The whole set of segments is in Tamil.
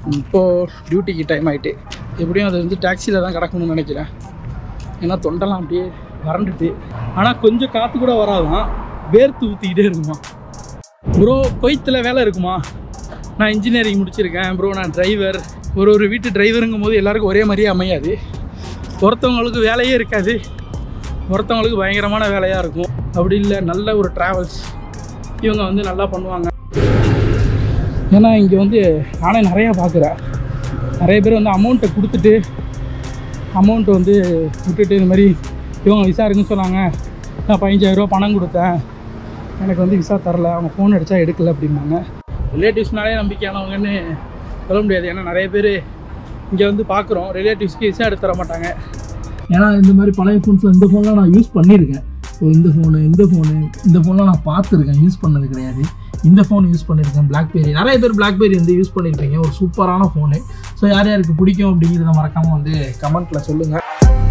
இப்போது டியூட்டிக்கு டைம் ஆகிட்டு எப்படியும் அது வந்து டாக்ஸியில் தான் கிடக்கணும்னு நினைக்கிறேன் ஏன்னா தொண்டெல்லாம் அப்படியே வறண்டுட்டு ஆனால் கொஞ்சம் காற்று கூட வராதான் வேர்த்து ஊற்றிக்கிட்டே இருக்குமா ப்ரோ கொய்த்தில் வேலை இருக்குமா நான் இன்ஜினியரிங் முடிச்சிருக்கேன் ப்ரோ நான் டிரைவர் ஒரு ஒரு வீட்டு டிரைவருங்கும் போது எல்லாருக்கும் ஒரே மாதிரியே அமையாது ஒருத்தவங்களுக்கு வேலையே இருக்காது ஒருத்தவங்களுக்கு பயங்கரமான வேலையாக இருக்கும் அப்படி இல்லை நல்ல ஒரு ட்ராவல்ஸ் இவங்க வந்து நல்லா பண்ணுவாங்க ஏன்னா இங்கே வந்து நானே நிறையா பார்க்குறேன் நிறைய பேர் வந்து அமௌண்ட்டை கொடுத்துட்டு அமௌண்ட்டை வந்து விட்டுட்டு இந்த மாதிரி இவங்க விசா இருக்குன்னு சொன்னாங்க நான் பதினஞ்சாயிரரூபா பணம் கொடுத்தேன் எனக்கு வந்து விசா தரல அவங்க ஃபோன் அடித்தா எடுக்கல அப்படிம்பாங்க ரிலேட்டிவ்ஸ்னாலே நம்பிக்கையானவங்கன்னு சொல்ல முடியாது ஏன்னா நிறைய பேர் இங்கே வந்து பார்க்குறோம் ரிலேட்டிவ்ஸ்க்கு விசா எடுத்து தர மாட்டாங்க ஏன்னா இந்த மாதிரி பழைய ஃபோன்ஸில் இந்த ஃபோன்லாம் நான் யூஸ் பண்ணியிருக்கேன் ஸோ இந்த ஃபோனு இந்த ஃபோனு இந்த ஃபோன்லாம் நான் பார்த்துருக்கேன் யூஸ் பண்ணது கிடையாது இந்த ஃபோன் யூஸ் பண்ணியிருக்கேன் பிளாக்பெரி நிறைய பேர் பிளாக்பெரி வந்து யூஸ் பண்ணியிருப்பீங்க ஒரு சூப்பரான ஃபோனு ஸோ யார் யாருக்கு பிடிக்கும் அப்படிங்கிறத மறக்காமல் வந்து கமெண்ட்டில் சொல்லுங்கள்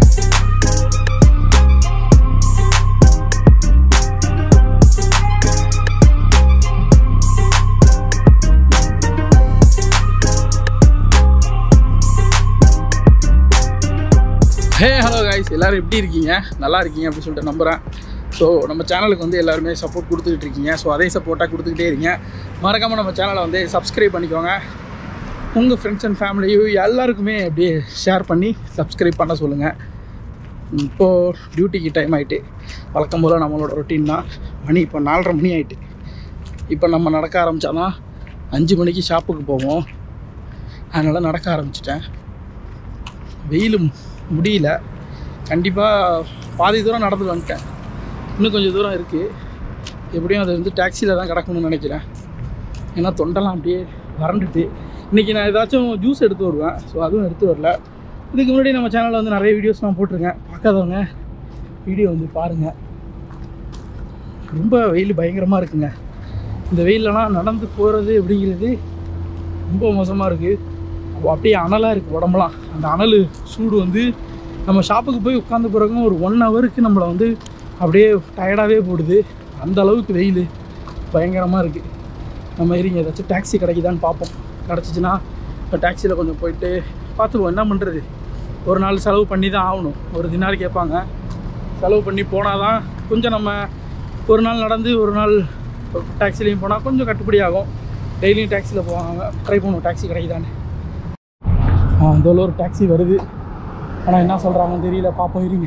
ஹே ஹலோ காய்ஸ் எல்லோரும் எப்படி இருக்கீங்க நல்லா இருக்கீங்க அப்படின்னு சொல்லிட்டு நம்புகிறேன் ஸோ நம்ம சேனலுக்கு வந்து எல்லாருமே சப்போர்ட் கொடுத்துக்கிட்டு இருக்கீங்க ஸோ அதே சப்போர்ட்டாக கொடுத்துக்கிட்டே இருங்க மறக்காமல் நம்ம சேனலை வந்து சப்ஸ்கிரைப் பண்ணிக்கோங்க உங்கள் ஃப்ரெண்ட்ஸ் அண்ட் ஃபேமிலியும் எல்லாருக்குமே அப்படியே ஷேர் பண்ணி சப்ஸ்கிரைப் பண்ண சொல்லுங்கள் இப்போது டியூட்டிக்கு டைம் ஆகிட்டு வழக்கம் போல் நம்மளோட ரொட்டீன் தான் மணி இப்போ நாலரை மணி ஆகிட்டு இப்போ நம்ம நடக்க ஆரம்பித்தாதான் அஞ்சு மணிக்கு ஷாப்புக்கு போவோம் அதனால் நடக்க ஆரம்பிச்சிட்டேன் வெயிலும் முடியல கண்டிப்பாக பாதி தூரம் நடந்து வந்துட்டேன் இன்னும் கொஞ்சம் தூரம் இருக்குது எப்படியும் அது வந்து டாக்ஸியில் தான் கிடக்கணும்னு நினைக்கிறேன் ஏன்னா தொண்டெல்லாம் அப்படியே வறண்டுட்டு இன்றைக்கி நான் ஏதாச்சும் ஜூஸ் எடுத்து வருவேன் ஸோ அதுவும் எடுத்து வரல இதுக்கு முன்னாடி நம்ம சேனலில் வந்து நிறைய வீடியோஸ் நான் போட்டிருக்கேன் பார்க்காதவங்க வீடியோ வந்து பாருங்கள் ரொம்ப வெயில் பயங்கரமாக இருக்குங்க இந்த வெயிலெலாம் நடந்து போகிறது அப்படிங்கிறது ரொம்ப மோசமாக இருக்குது அப்படியே அனலாக இருக்குது உடம்புலாம் அந்த அனல் சூடு வந்து நம்ம ஷாப்புக்கு போய் உட்காந்த பிறகும் ஒரு ஒன் ஹவருக்கு நம்மளை வந்து அப்படியே டயர்டாகவே போடுது அந்த அளவுக்கு வெயில் பயங்கரமாக இருக்குது நம்ம இருங்க ஏதாச்சும் டாக்ஸி கிடைக்குதான்னு பார்ப்போம் கிடச்சிச்சின்னா இப்போ டாக்ஸியில் கொஞ்சம் போயிட்டு பார்த்துருவோம் என்ன பண்ணுறது ஒரு நாள் செலவு பண்ணி தான் ஆகணும் ஒரு தினார் கேட்பாங்க செலவு பண்ணி போனால் தான் கொஞ்சம் நம்ம ஒரு நாள் நடந்து ஒரு நாள் டாக்ஸிலையும் போனால் கொஞ்சம் கட்டுப்படி ஆகும் டெய்லியும் டாக்ஸியில் போவாங்க ட்ரை பண்ணுவோம் டாக்ஸி கிடைக்குதான்னு ஆ இந்த ஒரு டாக்ஸி வருது ஆனால் என்ன சொல்கிறாங்கன்னு தெரியல பார்ப்போம் இருங்க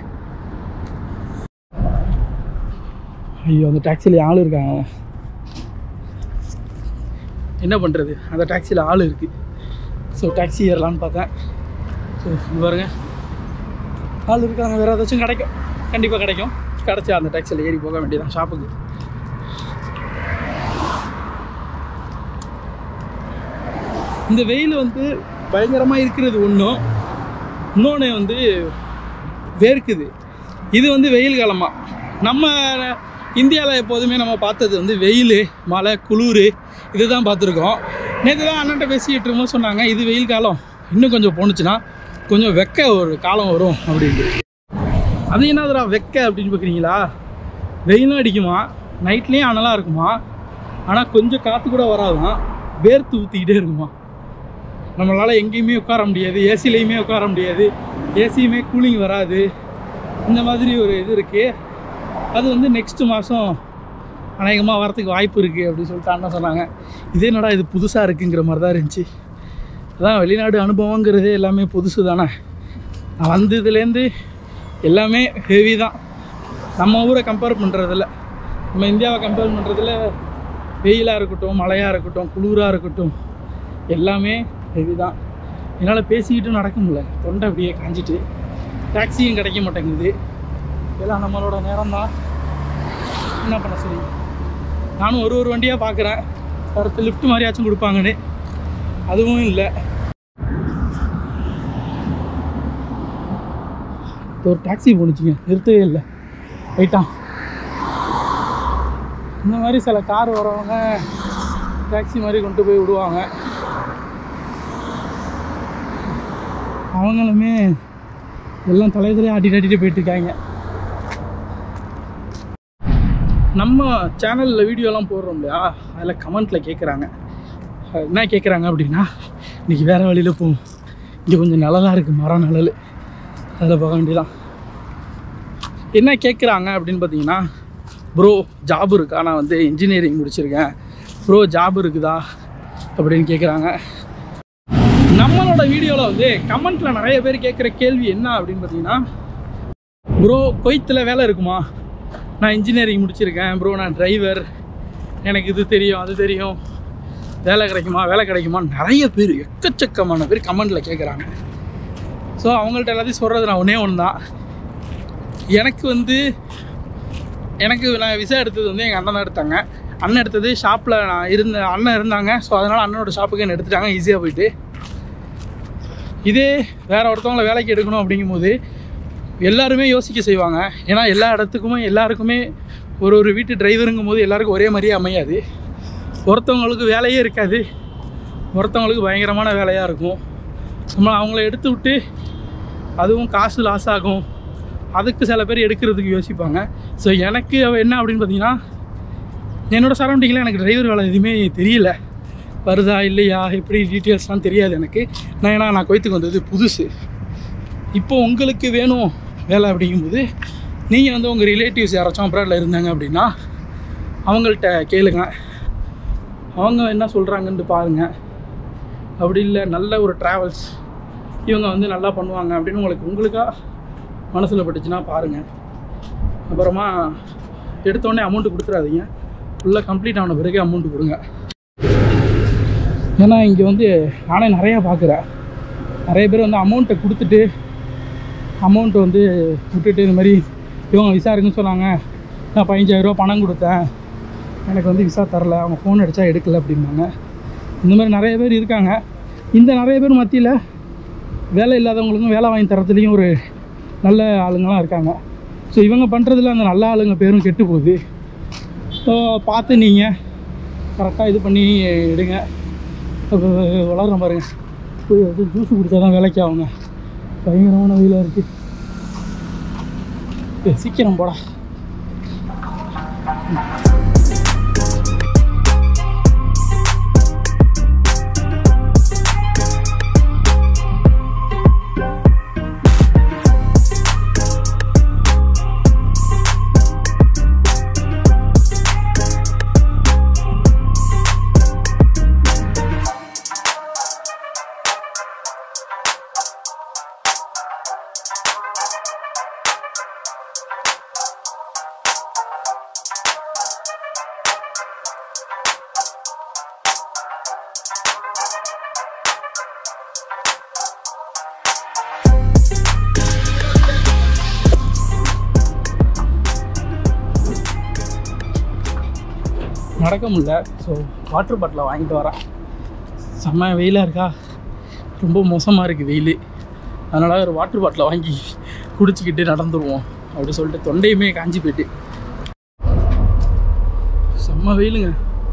ஐயோ அந்த டாக்ஸியில் ஆள் இருக்காங்க என்ன பண்ணுறது அந்த டாக்ஸியில் ஆள் இருக்குது ஸோ டாக்ஸி ஏறலான்னு பார்த்தேன் ஸோ இது பாருங்க ஆள் இருக்காங்க வேறு ஏதாச்சும் கிடைக்கும் கண்டிப்பாக கிடைக்கும் கிடச்சா அந்த டாக்ஸியில் ஏறி போக வேண்டியதான் ஷாப்புக்கு இந்த வெயில் வந்து பயங்கரமாக இருக்கிறது ஒன்றும் இன்னொன்று வந்து வேர்க்குது இது வந்து வெயில் காலமாக நம்ம இந்தியாவில் எப்போதுமே நம்ம பார்த்தது வந்து வெயில் மழை குளிர் இதுதான் பார்த்துருக்கோம் நேற்று தான் அண்ணன்ட்ட பேசிக்கிட்டு இருக்கும்போது சொன்னாங்க இது வெயில் காலம் இன்னும் கொஞ்சம் போணுச்சுன்னா கொஞ்சம் வெக்க ஒரு காலம் வரும் அப்படின்ட்டு அது என்னதுடா வெக்க அப்படின்னு பார்க்குறீங்களா வெயிலும் அடிக்குமா நைட்லேயும் அனலாக இருக்குமா ஆனால் கொஞ்சம் காற்று கூட வராதான் வேர்த்து ஊற்றிக்கிட்டே இருக்குமா நம்மளால் எங்கேயுமே உட்கார முடியாது ஏசிலையுமே உட்கார முடியாது ஏசியுமே கூலிங் வராது இந்த மாதிரி ஒரு இது இருக்குது அது வந்து நெக்ஸ்ட் மாதம் அநேகமாக வரத்துக்கு வாய்ப்பு இருக்குது அப்படின்னு சொல்லிட்டு அண்ணன் சொன்னாங்க இதே என்னடா இது புதுசாக இருக்குங்கிற மாதிரி தான் இருந்துச்சு அதான் வெளிநாடு அனுபவங்கிறதே எல்லாமே புதுசு தானே நான் வந்ததுலேருந்து எல்லாமே ஹெவி தான் நம்ம ஊரை கம்பேர் பண்ணுறதில்ல நம்ம இந்தியாவை கம்பேர் பண்ணுறதுல வெயிலாக இருக்கட்டும் மழையாக இருக்கட்டும் குளிராக இருக்கட்டும் எல்லாமே ஹெவி தான் என்னால் பேசிக்கிட்டு நடக்க முடியல தொண்டை அப்படியே காஞ்சிட்டு டாக்ஸியும் கிடைக்க மாட்டேங்குது இதெல்லாம் நம்மளோட நேரம் தான் என்ன பண்ண சொல்லி நானும் ஒரு ஒரு வண்டியாக பார்க்குறேன் அடுத்து லிஃப்ட் மாதிரியாச்சும் கொடுப்பாங்கன்னு அதுவும் இல்லை ஒரு டாக்ஸி போணுச்சுங்க நிறுத்தவே இல்லை போயிட்டான் இந்த மாதிரி சில கார் வரவங்க டாக்ஸி மாதிரி கொண்டு போய் விடுவாங்க அவங்களுமே எல்லாம் தலையிலே ஆட்டிட்டு ஆட்டிட்டு போயிட்டு இருக்காங்க நம்ம சேனலில் வீடியோலாம் போடுறோம் இல்லையா அதில் கமெண்ட்டில் கேட்குறாங்க என்ன கேட்குறாங்க அப்படின்னா இன்றைக்கி வேறு வழியில் போவோம் இங்கே கொஞ்சம் நிழலாக இருக்குது மரம் நிழல் அதில் போக வேண்டியதான் என்ன கேட்குறாங்க அப்படின்னு பார்த்தீங்கன்னா ப்ரோ ஜாப் இருக்கா நான் வந்து இன்ஜினியரிங் முடிச்சிருக்கேன் ப்ரோ ஜாப் இருக்குதா அப்படின்னு கேட்குறாங்க நம்மளோட வீடியோவில் வந்து கமெண்ட்டில் நிறைய பேர் கேட்குற கேள்வி என்ன அப்படின்னு பார்த்தீங்கன்னா ப்ரோ கொய்த்தில் வேலை இருக்குமா நான் இன்ஜினியரிங் முடிச்சிருக்கேன் ப்ரோ நான் டிரைவர் எனக்கு இது தெரியும் அது தெரியும் வேலை கிடைக்குமா வேலை கிடைக்குமா நிறைய பேர் எக்கச்சக்கமான பேர் கமெண்டில் கேட்குறாங்க ஸோ அவங்கள்ட்ட எல்லாத்தையும் சொல்கிறது நான் ஒன்றே ஒன்று தான் எனக்கு வந்து எனக்கு நான் விசா எடுத்தது வந்து எங்கள் அண்ணன் தான் எடுத்தாங்க அண்ணன் எடுத்தது ஷாப்பில் நான் இருந்த அண்ணன் இருந்தாங்க ஸோ அதனால் அண்ணனோட ஷாப்புக்கு என்ன எடுத்துட்டாங்க ஈஸியாக போயிட்டு இதே வேற ஒருத்தவங்கள வேலைக்கு எடுக்கணும் அப்படிங்கும்போது எல்லாருமே யோசிக்க செய்வாங்க ஏன்னா எல்லா இடத்துக்குமே எல்லாருக்குமே ஒரு ஒரு வீட்டு டிரைவருங்கும் போது எல்லாருக்கும் ஒரே மாதிரியே அமையாது ஒருத்தவங்களுக்கு வேலையே இருக்காது ஒருத்தவங்களுக்கு பயங்கரமான வேலையாக இருக்கும் நம்ம அவங்கள எடுத்து விட்டு அதுவும் காசு லாஸ் ஆகும் அதுக்கு சில பேர் எடுக்கிறதுக்கு யோசிப்பாங்க ஸோ எனக்கு அவ என்ன அப்படின்னு பார்த்தீங்கன்னா என்னோடய சரௌண்டிங்கில் எனக்கு டிரைவர் வேலை எதுவுமே தெரியல வருதா இல்லையா எப்படி டீட்டெயில்ஸ்லாம் தெரியாது எனக்கு நான் ஏன்னா நான் கொய்த்துக்கு வந்தது புதுசு இப்போ உங்களுக்கு வேணும் வேலை அப்படிங்கும்போது நீங்கள் வந்து உங்கள் ரிலேட்டிவ்ஸ் யாராச்சும் அப்ராடில் இருந்தாங்க அப்படின்னா அவங்கள்ட்ட கேளுங்க அவங்க என்ன சொல்கிறாங்கன்ட்டு பாருங்கள் அப்படி இல்லை நல்ல ஒரு ட்ராவல்ஸ் இவங்க வந்து நல்லா பண்ணுவாங்க அப்படின்னு உங்களுக்கு உங்களுக்கா மனசில் பட்டுச்சுன்னா பாருங்கள் அப்புறமா எடுத்தோடனே அமௌண்ட்டு கொடுத்துறாதீங்க ஃபுல்லாக கம்ப்ளீட் ஆன பிறகு அமௌண்ட்டு கொடுங்க ஏன்னா இங்கே வந்து நானே நிறையா பார்க்குறேன் நிறைய பேர் வந்து அமௌண்ட்டை கொடுத்துட்டு அமௌண்ட்டு வந்து விட்டுட்டு இந்த மாதிரி இவங்க விசா இருக்குன்னு சொன்னாங்க நான் பதினஞ்சாயிரரூபா பணம் கொடுத்தேன் எனக்கு வந்து விசா தரல அவங்க ஃபோன் அடித்தா எடுக்கல அப்படிம்பாங்க இந்த மாதிரி நிறைய பேர் இருக்காங்க இந்த நிறைய பேர் மத்தியில் வேலை இல்லாதவங்களுக்கும் வேலை வாங்கி தரத்துலேயும் ஒரு நல்ல ஆளுங்களாம் இருக்காங்க ஸோ இவங்க பண்ணுறதுல அந்த நல்ல ஆளுங்க பேரும் கெட்டு போகுது ஸோ பார்த்து நீங்கள் கரெக்டாக இது பண்ணி எடுங்க அப்போ வளர்ற பாருங்க போய் வந்து ஜூஸ் குடித்தா தான் வேலைக்கு ஆகுங்க பயங்கரமான வெயிலாக இருக்குது ஏய், சீக்கிரம் போடா நடக்க முடியல ஸோ வாட்டர் பாட்டிலை வாங்கிட்டு வரேன் செம்ம வெயிலாக இருக்கா ரொம்ப மோசமாக இருக்குது வெயில் அதனால் ஒரு வாட்டர் பாட்டிலை வாங்கி குடிச்சிக்கிட்டு நடந்துருவோம் அப்படி சொல்லிட்டு தொண்டையுமே காஞ்சி போயிட்டு செம்ம வெயிலுங்க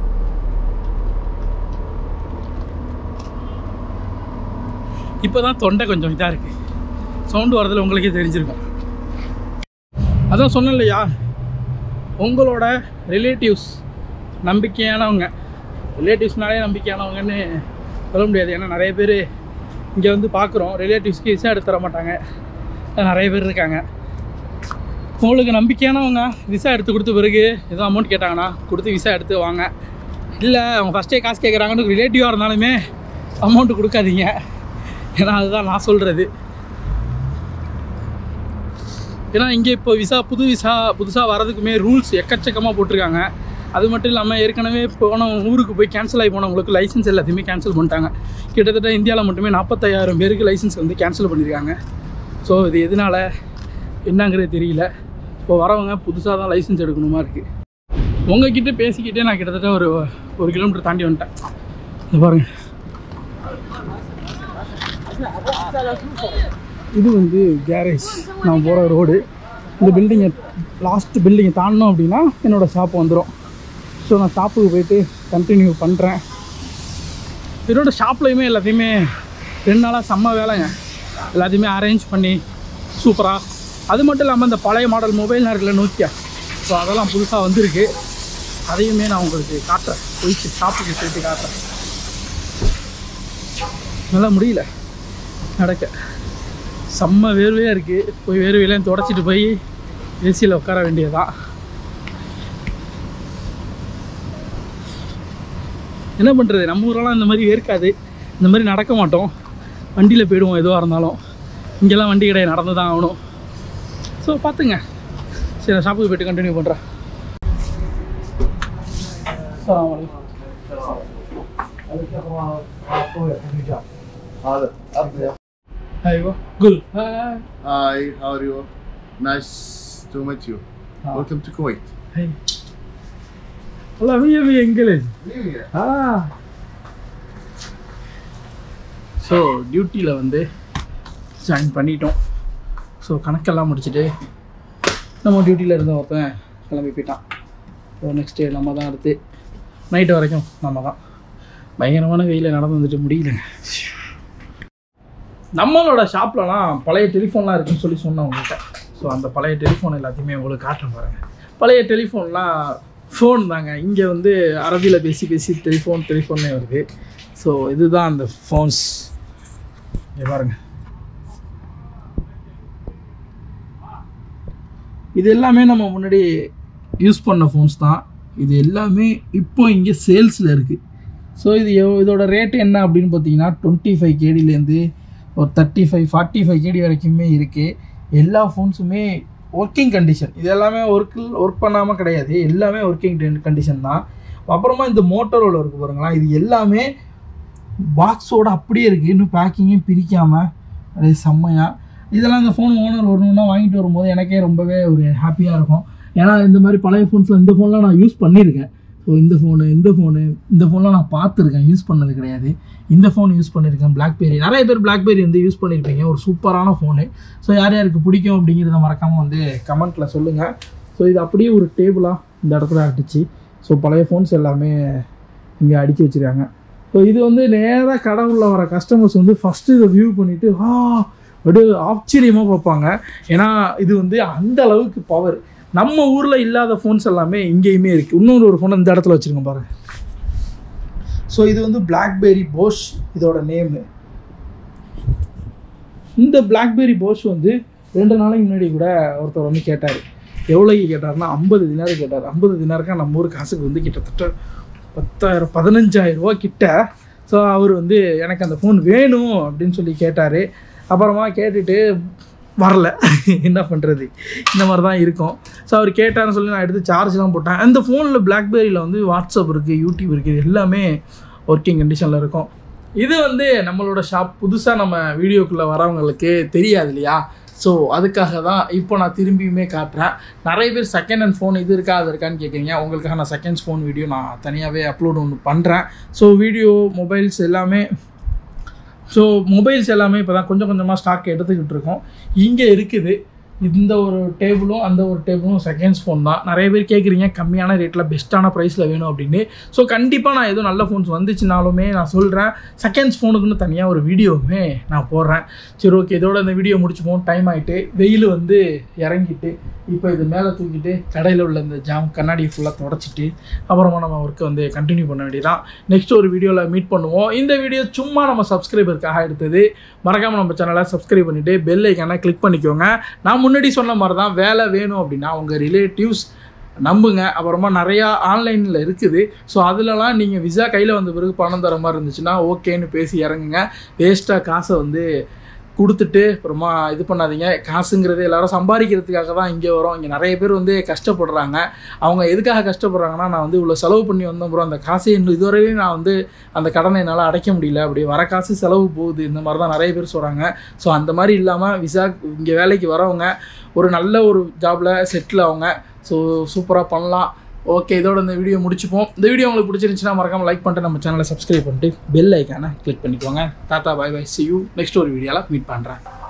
இப்போ தான் தொண்டை கொஞ்சம் இதாக இருக்குது சவுண்டு வரதில் உங்களுக்கே தெரிஞ்சிருக்கும் அதான் சொன்னேன் இல்லையா உங்களோட ரிலேட்டிவ்ஸ் நம்பிக்கையானவங்க ரிலேட்டிவ்ஸ்னாலே நம்பிக்கையானவங்கன்னு சொல்ல முடியாது ஏன்னா நிறைய பேர் இங்கே வந்து பார்க்குறோம் ரிலேட்டிவ்ஸ்க்கு விசா எடுத்து தர மாட்டாங்க நிறைய பேர் இருக்காங்க உங்களுக்கு நம்பிக்கையானவங்க விசா எடுத்து கொடுத்த பிறகு எதுவும் அமௌண்ட் கேட்டாங்கன்னா கொடுத்து விசா எடுத்து வாங்க இல்லை அவங்க ஃபஸ்ட்டே காசு கேட்குறாங்கன்னு ரிலேட்டிவாக இருந்தாலுமே அமௌண்ட்டு கொடுக்காதீங்க ஏன்னா அதுதான் நான் சொல்கிறது ஏன்னா இங்கே இப்போ விசா புது விசா புதுசாக வரதுக்குமே ரூல்ஸ் எக்கச்சக்கமாக போட்டிருக்காங்க அது மட்டும் இல்லாமல் ஏற்கனவே போன ஊருக்கு போய் கேன்சல் ஆகி போனவங்களுக்கு லைசன்ஸ் எல்லாத்தையுமே கேன்சல் பண்ணிட்டாங்க கிட்டத்தட்ட இந்தியாவில் மட்டுமே நாற்பத்தையாயிரம் பேருக்கு லைசன்ஸ் வந்து கேன்சல் பண்ணியிருக்காங்க ஸோ இது எதனால என்னங்கிறது தெரியல இப்போ வரவங்க புதுசாக தான் லைசன்ஸ் எடுக்கணுமா இருக்குது உங்ககிட்ட பேசிக்கிட்டே நான் கிட்டத்தட்ட ஒரு ஒரு கிலோமீட்டர் தாண்டி வந்துட்டேன் இது பாருங்க இது வந்து கேரேஜ் நான் போகிற ரோடு இந்த பில்டிங்கை லாஸ்ட் பில்டிங்கை தாண்டணும் அப்படின்னா என்னோடய ஷாப் வந்துடும் ஸோ நான் ஷாப்புக்கு போயிட்டு கண்டினியூ பண்ணுறேன் என்னோட ஷாப்லையுமே எல்லாத்தையுமே ரெண்டு நாளாக செம்ம வேலைங்க எல்லாத்தையுமே அரேஞ்ச் பண்ணி சூப்பராக அது மட்டும் இல்லாமல் இந்த பழைய மாடல் மொபைல் இருக்குல்ல நோக்கியா ஸோ அதெல்லாம் புதுசாக வந்திருக்கு அதையுமே நான் உங்களுக்கு காட்டுறேன் போயிட்டு ஷாப்புக்கு போயிட்டு காட்டுறேன் என்னால் முடியல நடக்க செம்ம வேர்வையாக இருக்குது போய் வேர்வையெல்லாம் தொடச்சிட்டு போய் ஏசியில் உட்கார வேண்டியதுதான் என்ன பண்ணுறது நம்ம ஊரெல்லாம் இந்த மாதிரி வேர்க்காது இந்த மாதிரி நடக்க மாட்டோம் வண்டியில் போயிடுவோம் எதுவாக இருந்தாலும் இங்கெல்லாம் வண்டி கிடையாது நடந்து தான் ஆகணும் ஸோ பார்த்துங்க சரி நான் ஷாப்புக்கு போயிட்டு கண்டினியூ பண்ணுறேன் هذا أبيض. أيوة قل هاي Hi, how are you? Nice to meet you. Ah. Welcome to Kuwait. هاي والله مية مية انجلش Live ஆ ஸோ டியூட்டியில் வந்து ஜாயின் பண்ணிட்டோம் ஸோ கணக்கெல்லாம் முடிச்சுட்டு நம்ம டியூட்டியில் இருந்த ஒருத்தன் கிளம்பி போயிட்டான் ஸோ நெக்ஸ்ட்டு நம்ம தான் அடுத்து நைட்டு வரைக்கும் நம்ம தான் பயங்கரமான வெயில நடந்து வந்துட்டு முடியலங்க நம்மளோட ஷாப்லலாம் பழைய டெலிஃபோன்லாம் இருக்குன்னு சொல்லி சொன்னேன் உங்கள்கிட்ட ஸோ அந்த பழைய டெலிஃபோன் எல்லாத்தையுமே உங்களுக்கு காட்டுறேன் பாருங்கள் பழைய டெலிஃபோன்லாம் ஃபோன் தாங்க இங்கே வந்து அரபியில் பேசி பேசி டெலிஃபோன் டெலிஃபோன்னே வருது ஸோ இதுதான் அந்த ஃபோன்ஸ் இங்கே பாருங்க இது எல்லாமே நம்ம முன்னாடி யூஸ் பண்ண ஃபோன்ஸ் தான் இது எல்லாமே இப்போ இங்கே சேல்ஸில் இருக்குது ஸோ இது எவ்- இதோட ரேட் என்ன அப்படின்னு பார்த்தீங்கன்னா டுவெண்ட்டி ஃபைவ் கேடிலேருந்து ஒரு தேர்ட்டி ஃபைவ் ஃபார்ட்டி ஃபைவ் கேடி வரைக்குமே இருக்குது எல்லா ஃபோன்ஸுமே ஒர்க்கிங் கண்டிஷன் இது எல்லாமே ஒர்க்கில் ஒர்க் பண்ணாமல் கிடையாது எல்லாமே ஒர்க்கிங் கண்டிஷன் தான் அப்புறமா இந்த மோட்டரோல இருக்குது பாருங்களா இது எல்லாமே பாக்ஸோட அப்படியே இருக்குது இன்னும் பேக்கிங்கும் பிரிக்காமல் அப்படியே செம்மையாக இதெல்லாம் இந்த ஃபோன் ஓனர் வரணுன்னா வாங்கிட்டு வரும்போது எனக்கே ரொம்பவே ஒரு ஹாப்பியாக இருக்கும் ஏன்னா இந்த மாதிரி பழைய ஃபோன்ஸில் இந்த ஃபோன்லாம் நான் யூஸ் பண்ணியிருக்கேன் ஸோ இந்த ஃபோனு இந்த ஃபோனு இந்த ஃபோன்லாம் நான் பார்த்துருக்கேன் யூஸ் பண்ணது கிடையாது இந்த ஃபோன் யூஸ் பண்ணியிருக்கேன் பிளாக்பெரி நிறைய பேர் பிளாக்பெரி வந்து யூஸ் பண்ணியிருப்பீங்க ஒரு சூப்பரான ஃபோனு ஸோ யார் யாருக்கு பிடிக்கும் அப்படிங்கிறத மறக்காமல் வந்து கமெண்ட்டில் சொல்லுங்கள் ஸோ இது அப்படியே ஒரு டேபிளாக இந்த இடத்துல அடிச்சு ஸோ பழைய ஃபோன்ஸ் எல்லாமே இங்கே அடுக்கி வச்சுருக்காங்க ஸோ இது வந்து நேராக கடவுளில் வர கஸ்டமர்ஸ் வந்து ஃபஸ்ட்டு இதை வியூ பண்ணிவிட்டு ஆ அப்படியே ஆச்சரியமாக பார்ப்பாங்க ஏன்னா இது வந்து அந்த அளவுக்கு பவர் நம்ம ஊரில் இல்லாத ஃபோன்ஸ் எல்லாமே இங்கேயுமே இருக்குது இன்னொரு ஒரு ஃபோன் இந்த இடத்துல வச்சுருங்க பாருங்க ஸோ இது வந்து பிளாக்பெரி போஷ் இதோட நேமு இந்த பிளாக்பெரி போஷ் வந்து ரெண்டு நாளைக்கு முன்னாடி கூட ஒருத்தர் வந்து கேட்டார் எவ்வளோக்கு கேட்டார்னா ஐம்பது தினாரு கேட்டார் ஐம்பது தினாருக்கா நம்ம ஊர் காசுக்கு வந்து கிட்டத்தட்ட பத்தாயிரம் பதினஞ்சாயிரம் ரூபா கிட்ட ஸோ அவர் வந்து எனக்கு அந்த ஃபோன் வேணும் அப்படின்னு சொல்லி கேட்டார் அப்புறமா கேட்டுட்டு வரல என்ன பண்ணுறது இந்த மாதிரி தான் இருக்கும் ஸோ அவர் கேட்டாருன்னு சொல்லி நான் எடுத்து சார்ஜ்லாம் போட்டேன் அந்த ஃபோனில் பிளாக்பெரியில் வந்து வாட்ஸ்அப் இருக்குது யூடியூப் இருக்குது இது எல்லாமே ஒர்க்கிங் கண்டிஷனில் இருக்கும் இது வந்து நம்மளோட ஷாப் புதுசாக நம்ம வீடியோக்குள்ளே வரவங்களுக்கு தெரியாது இல்லையா ஸோ அதுக்காக தான் இப்போ நான் திரும்பியுமே காட்டுறேன் நிறைய பேர் செகண்ட் ஹேண்ட் ஃபோன் இது இருக்கா அது இருக்கான்னு கேட்குறீங்க உங்களுக்காக நான் செகண்ட்ஸ் ஃபோன் வீடியோ நான் தனியாகவே அப்லோட் ஒன்று பண்ணுறேன் ஸோ வீடியோ மொபைல்ஸ் எல்லாமே ஸோ மொபைல்ஸ் எல்லாமே இப்போ தான் கொஞ்சம் கொஞ்சமாக ஸ்டாக் எடுத்துக்கிட்டு இருக்கோம் இங்கே இருக்குது இந்த ஒரு டேபிளும் அந்த ஒரு டேபிளும் செகண்ட்ஸ் ஃபோன் தான் நிறைய பேர் கேட்குறீங்க கம்மியான ரேட்டில் பெஸ்ட்டான ப்ரைஸில் வேணும் அப்படின்னு ஸோ கண்டிப்பாக நான் எதுவும் நல்ல ஃபோன்ஸ் வந்துச்சுனாலுமே நான் சொல்கிறேன் செகண்ட்ஸ் ஃபோனுக்குன்னு தனியாக ஒரு வீடியோவுமே நான் போடுறேன் சரி ஓகே இதோட இந்த வீடியோ முடிச்சுப்போம் டைம் ஆகிட்டு வெயில் வந்து இறங்கிட்டு இப்போ இது மேலே தூக்கிட்டு கடையில் உள்ள இந்த ஜாம் கண்ணாடியை ஃபுல்லாக தொடச்சிட்டு அப்புறமா நம்ம ஒர்க்கை வந்து கண்டினியூ பண்ண வேண்டியதான் நெக்ஸ்ட் ஒரு வீடியோவில் மீட் பண்ணுவோம் இந்த வீடியோ சும்மா நம்ம சப்ஸ்கிரைபருக்காக எடுத்தது மறக்காமல் நம்ம சேனலை சப்ஸ்கிரைப் பண்ணிவிட்டு பெல் ஐக்கானை கிளிக் பண்ணிக்கோங்க நான் முன்னாடி சொன்ன மாதிரி தான் வேலை வேணும் அப்படின்னா உங்கள் ரிலேட்டிவ்ஸ் நம்புங்க அப்புறமா நிறையா ஆன்லைனில் இருக்குது ஸோ அதிலலாம் நீங்கள் விசா கையில் வந்த பிறகு பணம் தர மாதிரி இருந்துச்சுன்னா ஓகேன்னு பேசி இறங்குங்க வேஸ்ட்டாக காசை வந்து கொடுத்துட்டு அப்புறமா இது பண்ணாதீங்க காசுங்கிறது எல்லாரும் சம்பாதிக்கிறதுக்காக தான் இங்கே வரோம் இங்கே நிறைய பேர் வந்து கஷ்டப்படுறாங்க அவங்க எதுக்காக கஷ்டப்படுறாங்கன்னா நான் வந்து இவ்வளோ செலவு பண்ணி வந்தேன் அப்புறம் அந்த காசை இன்னும் இதுவரையும் நான் வந்து அந்த கடனை என்னால் அடைக்க முடியல அப்படி வர காசு செலவு போகுது இந்த மாதிரி தான் நிறைய பேர் சொல்கிறாங்க ஸோ அந்த மாதிரி இல்லாமல் விசா இங்கே வேலைக்கு வரவங்க ஒரு நல்ல ஒரு ஜாபில் செட்டில் ஆகுங்க ஸோ சூப்பராக பண்ணலாம் ஓகே இதோட இந்த வீடியோ முடிச்சுப்போம் இந்த வீடியோ உங்களுக்கு பிடிச்சிருந்துச்சுன்னா மறக்காம லைக் பண்ணிட்டு நம்ம சேனலை சப்ஸ்கிரைப் பண்ணிட்டு பெல் ஐக்கானை கிளிக் பண்ணிக்கோங்க தாத்தா bye bye see you next ஒரு வீடியோவில் மீட் பண்ணுறேன்